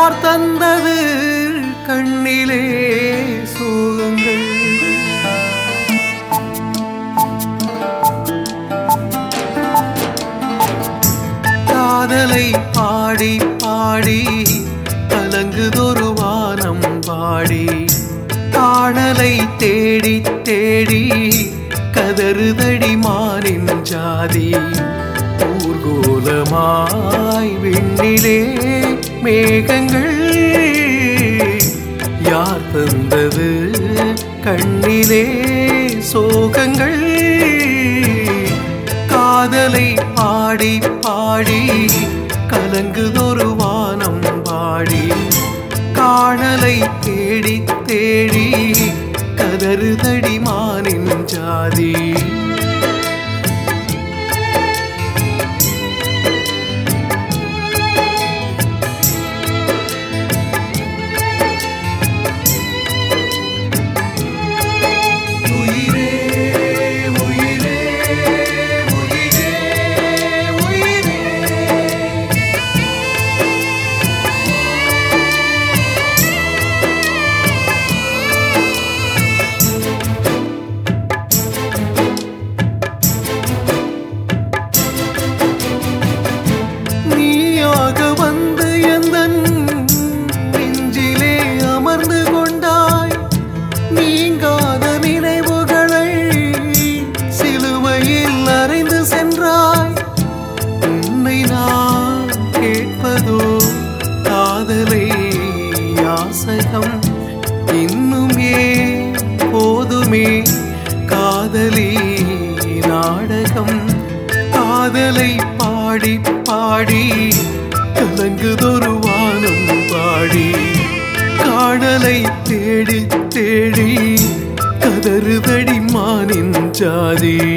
யார் தந்தது கண்ணிலே சோகங்கள் காதலை பாடி பாடி கலங்குதொரு வானம் பாடி காணலை தேடி தேடி கதறுதடி மானின் ஜாதி ஊர்கோலமாய் விண்ணிலே மேகங்கள் யார் தந்தது கண்ணிலே சோகங்கள் காதலை பாடி பாடி கலங்குதொரு வானம் பாடி காணலை தேடி தேடி கதறுதடி மானின் ஜாதி உயிரே உயிரே உயிரே உயிரே நீயாக வந்து எந்தன் நெஞ்சிலே அமர்ந்து கொண்டாய் நீங்காத நினைவுகளை சிலுவையில் அறைந்து சென்றாய் உன்னை நான் கேட்பதோ காதலை யாசகம் இன்னும் ஏன் போதுமே காதலி நாடகம் காதலை பாடி பாடி கலங்குதொரு வானம் பாடி காடலை தேடி தேடி கதறுதடி மானின் ஜாதி